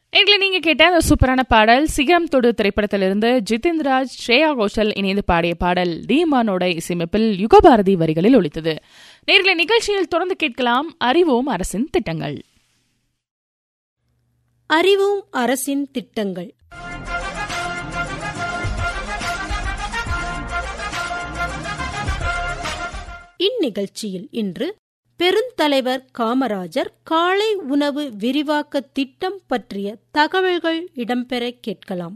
எங்களை நீங்க கேட்ட அந்த சூப்பரான பாடல் சிகரம் தொடு திரைப்படத்திலிருந்து ஜிதின் ராஜ் ஸ்ரேயா கோஷல் இணைந்து பாடிய பாடல் தீமானோட இசையமைப்பில் யுகபாரதி வரிகளில் ஒலித்தது நேர்களை நிகழ்ச்சியில் தொடர்ந்து கேட்கலாம் அறிவோம் அரசின் திட்டங்கள் அறிவோம் அரசின் திட்டங்கள் இந்நிகழ்ச்சியில் இன்று பெருந்தலைவர் காமராஜர் காலை உணவு விரிவாக்க திட்டம் பற்றிய தகவல்கள் இடம்பெற கேட்கலாம்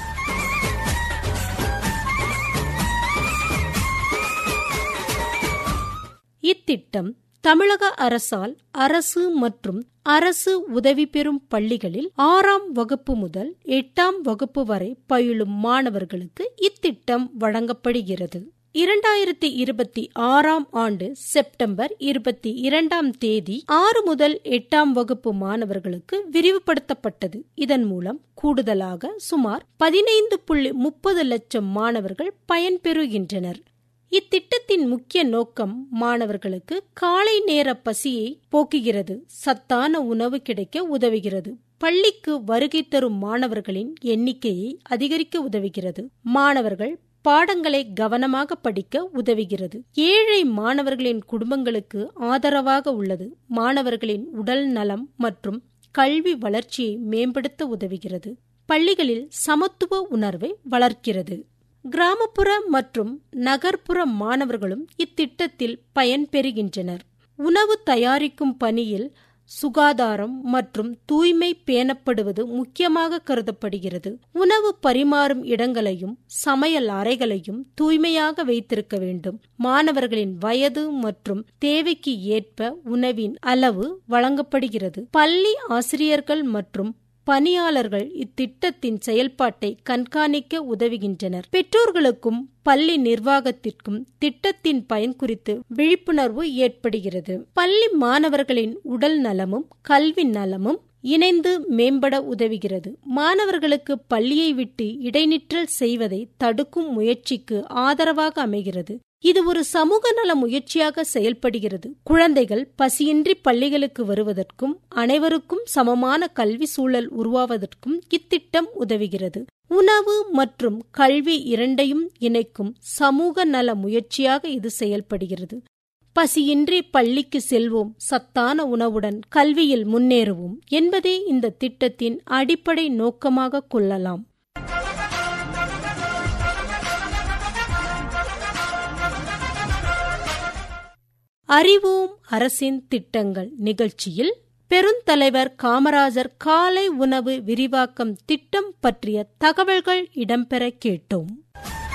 இத்திட்டம் தமிழக அரசால் அரசு மற்றும் அரசு உதவி பெறும் பள்ளிகளில் ஆறாம் வகுப்பு முதல் எட்டாம் வகுப்பு வரை பயிலும் மாணவர்களுக்கு இத்திட்டம் வழங்கப்படுகிறது இரண்டாயிரத்தி இருபத்தி ஆறாம் ஆண்டு செப்டம்பர் இருபத்தி இரண்டாம் தேதி ஆறு முதல் எட்டாம் வகுப்பு மாணவர்களுக்கு விரிவுபடுத்தப்பட்டது இதன் மூலம் கூடுதலாக சுமார் பதினைந்து புள்ளி முப்பது லட்சம் மாணவர்கள் பயன்பெறுகின்றனர் இத்திட்டத்தின் முக்கிய நோக்கம் மாணவர்களுக்கு காலை நேர பசியை போக்குகிறது சத்தான உணவு கிடைக்க உதவுகிறது பள்ளிக்கு வருகை தரும் மாணவர்களின் எண்ணிக்கையை அதிகரிக்க உதவுகிறது மாணவர்கள் பாடங்களை கவனமாக படிக்க உதவுகிறது ஏழை மாணவர்களின் குடும்பங்களுக்கு ஆதரவாக உள்ளது மாணவர்களின் உடல் நலம் மற்றும் கல்வி வளர்ச்சியை மேம்படுத்த உதவுகிறது பள்ளிகளில் சமத்துவ உணர்வை வளர்க்கிறது கிராமப்புற மற்றும் நகர்ப்புற மாணவர்களும் இத்திட்டத்தில் பயன்பெறுகின்றனர் உணவு தயாரிக்கும் பணியில் சுகாதாரம் மற்றும் தூய்மை பேணப்படுவது முக்கியமாக கருதப்படுகிறது உணவு பரிமாறும் இடங்களையும் சமையல் அறைகளையும் தூய்மையாக வைத்திருக்க வேண்டும் மாணவர்களின் வயது மற்றும் தேவைக்கு ஏற்ப உணவின் அளவு வழங்கப்படுகிறது பள்ளி ஆசிரியர்கள் மற்றும் பணியாளர்கள் இத்திட்டத்தின் செயல்பாட்டை கண்காணிக்க உதவுகின்றனர் பெற்றோர்களுக்கும் பள்ளி நிர்வாகத்திற்கும் திட்டத்தின் பயன் குறித்து விழிப்புணர்வு ஏற்படுகிறது பள்ளி மாணவர்களின் உடல் நலமும் கல்வி நலமும் இணைந்து மேம்பட உதவுகிறது மாணவர்களுக்கு பள்ளியை விட்டு இடைநிற்றல் செய்வதை தடுக்கும் முயற்சிக்கு ஆதரவாக அமைகிறது இது ஒரு சமூக நல முயற்சியாக செயல்படுகிறது குழந்தைகள் பசியின்றி பள்ளிகளுக்கு வருவதற்கும் அனைவருக்கும் சமமான கல்வி சூழல் உருவாவதற்கும் இத்திட்டம் உதவுகிறது உணவு மற்றும் கல்வி இரண்டையும் இணைக்கும் சமூக நல முயற்சியாக இது செயல்படுகிறது பசியின்றி பள்ளிக்கு செல்வோம் சத்தான உணவுடன் கல்வியில் முன்னேறுவோம் என்பதே இந்த திட்டத்தின் அடிப்படை நோக்கமாக கொள்ளலாம் அறிவோம் அரசின் திட்டங்கள் நிகழ்ச்சியில் பெருந்தலைவர் காமராஜர் காலை உணவு விரிவாக்கம் திட்டம் பற்றிய தகவல்கள் இடம்பெற கேட்டோம்